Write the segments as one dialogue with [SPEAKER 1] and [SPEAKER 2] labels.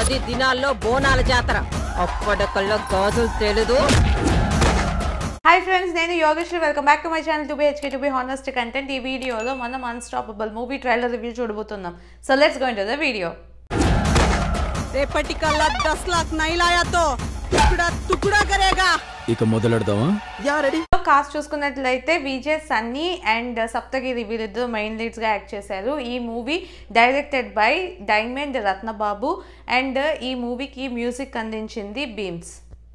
[SPEAKER 1] పది దినాల్లో బోనాల జాతర అప్పటికల్లా గాజులు తెలీదు
[SPEAKER 2] హాయ్ ఫ్రెండ్స్ నేను Yogasri welcome back to my channel T B HK to be honest content ఈ వీడియోలో మనం అన్స్టాపబుల్ మూవీ ట్రైలర్ రివ్యూ చూడబోతున్నాం so let's going to the video
[SPEAKER 1] రేపటికల్లా దస్ లాక్ నైలాయాతో టుకుడా టుకుడా కరేగా
[SPEAKER 3] ఇక మొదలెడదామా
[SPEAKER 2] కాస్ట్ చూసుకున్నట్లయితే విజయ్ సన్నీ అండ్ సప్తగిరి వీరిద్దరు మెయిన్ లీడ్స్గా యాక్ట్ చేశారు ఈ movie directed by diamond Ratnababu and ఈ మూవీకి మ్యూజిక్ అందించింది బీమ్స్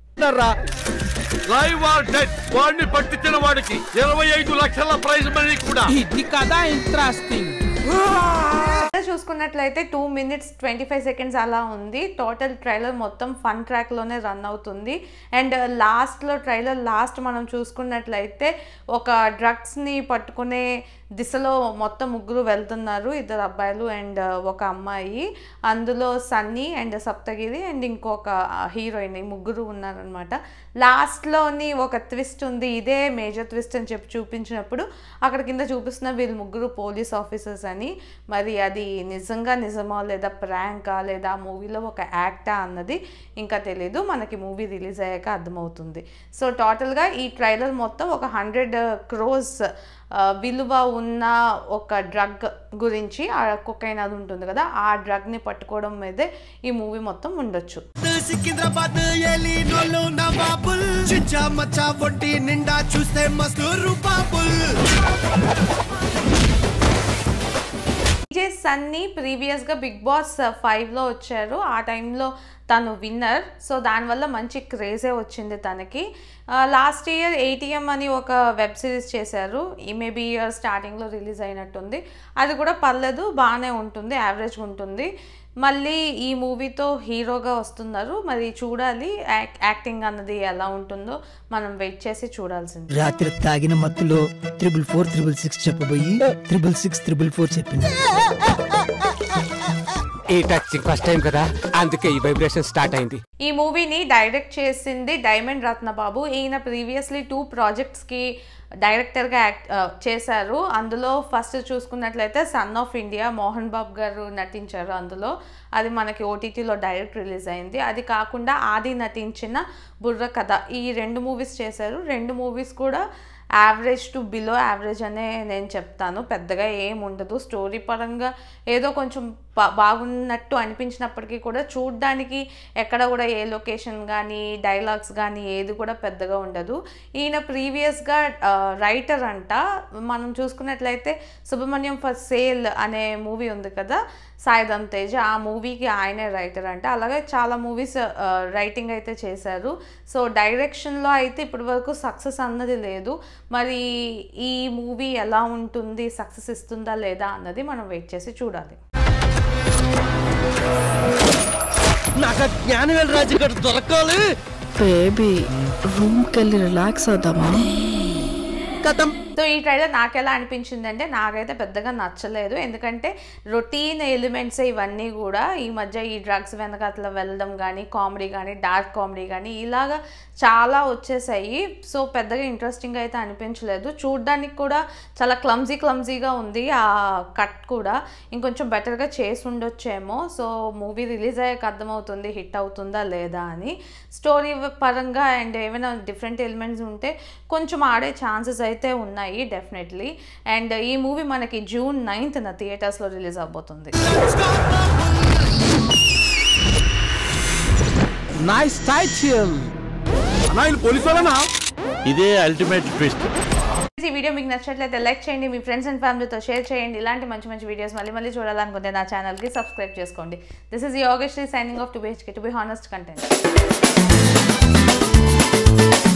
[SPEAKER 4] లైవ్ ఆర్ డెడ్ వాడిని పట్టించిన వాడికి ఇరవై ఐదు లక్షల ప్రైజ్ మనీ కూడా
[SPEAKER 3] ఇది కదా ఇంట్రెస్టింగ్
[SPEAKER 2] చూసుకున్నట్లయితే two minutes twenty five seconds అలా ఉంది టోటల్ ట్రైలర్ మొత్తం ఫన్ ట్రాక్లోనే రన్ అవుతుంది అండ్ లాస్ట్లో ట్రైలర్ లాస్ట్ మనం చూసుకున్నట్లయితే ఒక డ్రగ్స్ని పట్టుకునే దిశలో మొత్తం ముగ్గురు వెళ్తున్నారు ఇద్దరు అబ్బాయిలు అండ్ ఒక అమ్మాయి అందులో సన్నీ అండ్ సప్తగిరి అండ్ ఇంకొక హీరోయిన్ ఈ ముగ్గురు ఉన్నారనమాట లాస్ట్లోని ఒక ట్విస్ట్ ఉంది ఇదే మేజర్ ట్విస్ట్ అని చెప్పి చూపించినప్పుడు అక్కడ కింద చూపిస్తున్న వీళ్ళు ముగ్గురు పోలీస్ ఆఫీసర్స్ అని మరి అది నిజంగా నిజమా లేదా ప్రాంకా లేదా ఆ మూవీలో ఒక యాక్టా అన్నది ఇంకా తెలీదు మనకి మూవీ రిలీజ్ అయ్యాక అర్థమవుతుంది సో టోటల్గా ఈ ట్రైలర్ మొత్తం ఒక హండ్రెడ్ క్రోస్ విలువ ఉన్న ఒక డ్రగ్ గురించి ఆ కొకైన్ అది ఉంటుంది కదా ఆ డ్రగ్ని పట్టుకోవడం మీదే ఈ మూవీ మొత్తం ఉండొచ్చు
[SPEAKER 5] సికింద్రాబాద్ ఏలి నోళ్ళు నవాబుల్ చిచ్చా మచ్చా వడ్డీ నిండా చూస్తే మస్తు రూపాబుల్
[SPEAKER 2] విజయ్ సన్నీ ప్రీవియస్గా బిగ్ బాస్ ఫైవ్లో వచ్చారు ఆ టైంలో తను విన్నర్ సో దానివల్ల మంచి క్రేజే వచ్చింది తనకి లాస్ట్ ఇయర్ ఏటీఎం అని ఒక వెబ్ సిరీస్ చేశారు ఈ మేబీ ఇయర్ స్టార్టింగ్లో రిలీజ్ అయినట్టుంది అది కూడా పర్లేదు బాగానే ఉంటుంది యావరేజ్గా ఉంటుంది మళ్ళీ ఈ మూవీతో హీరోగా వస్తున్నారు మరి చూడాలి యాక్- యాక్టింగ్ అన్నది ఎలా ఉంటుందో మనం వెయిట్ చేసి చూడాల్సింది
[SPEAKER 6] రాత్రి తాగిన మత్తులో త్రిబుల్ ఫోర్ త్రిబుల్ సిక్స్ చెప్పబోయి త్రిబుల్ సిక్స్ త్రిబుల్ ఫోర్ చెప్పింది
[SPEAKER 7] ఈ టచింగ్ ఫస్ట్ టైం కదా అందుకే ఈ వైబ్రేషన్ స్టార్ట్ అయింది
[SPEAKER 2] ఈ మూవీని డైరెక్ట్ చేసింది డైమండ్ రత్నబాబు ఈయన ప్రీవియస్లీ టూ ప్రాజెక్ట్స్కి డైరెక్టర్గా యాక్ట్ ఆ, చేశారు అందులో ఫస్ట్ చూసుకున్నట్లయితే son of India Mohan Babu garu నటించారు అందులో అది మనకి ఓటీటీలో డైరెక్ట్ రిలీజ్ అయింది అది కాకుండా ఆది నటించిన బుర్ర కథ ఈ రెండు మూవీస్ చేశారు రెండు మూవీస్ కూడా యావరేజ్ టు బిలో యావరేజ్ అనే నేను చెప్తాను పెద్దగా ఏం ఉండదు స్టోరీ పరంగా ఏదో కొంచెం బా బాగున్నట్టు అనిపించినప్పటికీ కూడా చూడ్డానికి ఎక్కడ కూడా ఏ లొకేషన్ కానీ డైలాగ్స్ కానీ ఏది కూడా పెద్దగా ఉండదు ఈయన ప్రీవియస్గా రైటర్ అంట మనం చూసుకున్నట్లయితే సుబ్రహ్మణ్యం ఫర్ సేల్ అనే మూవీ ఉంది కదా సాయిధమ్ తేజ్ ఆ మూవీకి ఆయనే రైటర్ అంట అలాగే చాలా మూవీస్ రైటింగ్ అయితే చేశారు సో డైరెక్షన్లో అయితే ఇప్పటి వరకు సక్సెస్ అన్నది లేదు మరి ఈ మూవీ ఎలా ఉంటుంది సక్సెస్ ఇస్తుందా లేదా అన్నది మనం వెయిట్ చేసి చూడాలి
[SPEAKER 5] నాకు జ్ఞానవేల్ రాజు గారు దొరకాలి
[SPEAKER 8] బేబీ రూమ్కి వెళ్ళి రిలాక్స్ అవుదామా
[SPEAKER 5] కథం
[SPEAKER 2] సో ఈ ట్రైలర్ నాకు ఎలా అనిపించింది అంటే నాకైతే పెద్దగా నచ్చలేదు ఎందుకంటే రొటీన్ ఎలిమెంట్స్ ఇవన్నీ కూడా ఈ మధ్య ఈ డ్రగ్స్ వెనకాతల వెళ్ళడం కానీ కామెడీ కానీ డార్క్ కామెడీ కానీ ఇలాగా చాలా వచ్చేసాయి సో పెద్దగా ఇంట్రెస్టింగ్ అయితే అనిపించలేదు చూడ్డానికి కూడా చాలా క్లమ్జీ క్లమ్జీగా ఉంది ఆ కట్ కూడా ఇంకొంచెం బెటర్గా చేసి ఉండొచ్చేమో సో మూవీ రిలీజ్ అయ్యాక అర్థమవుతుంది హిట్ అవుతుందా లేదా అని స్టోరీ పరంగా అండ్ ఏమైనా డిఫరెంట్ ఎలిమెంట్స్ ఉంటే కొంచెం ఆడే ఛాన్సెస్ అయితే ఉన్నాయి డెఫినెట్లీ అండ్ ఈ మూవీ మనకి జూన్ నైన్త్న థియేటర్స్లో రిలీజ్ అవబోతుంది
[SPEAKER 3] నైస్ టైటిల్
[SPEAKER 4] పోలీసు వాళ్ళనా ఇదే అల్టిమేట్ ట్విస్ట్
[SPEAKER 2] ఈ వీడియో మీకు నచ్చినట్లయితే లైక్ చేయండి మీ ఫ్రెండ్స్ అండ్ ఫ్యామిలీతో షేర్ చేయండి ఇలాంటి మంచి మంచి వీడియోస్ మళ్ళీ మళ్ళీ చూడాలనుకుంటే నా ఛానల్కి సబ్స్క్రైబ్ చేసుకోండి this is Yogasri signing off T B to be honest content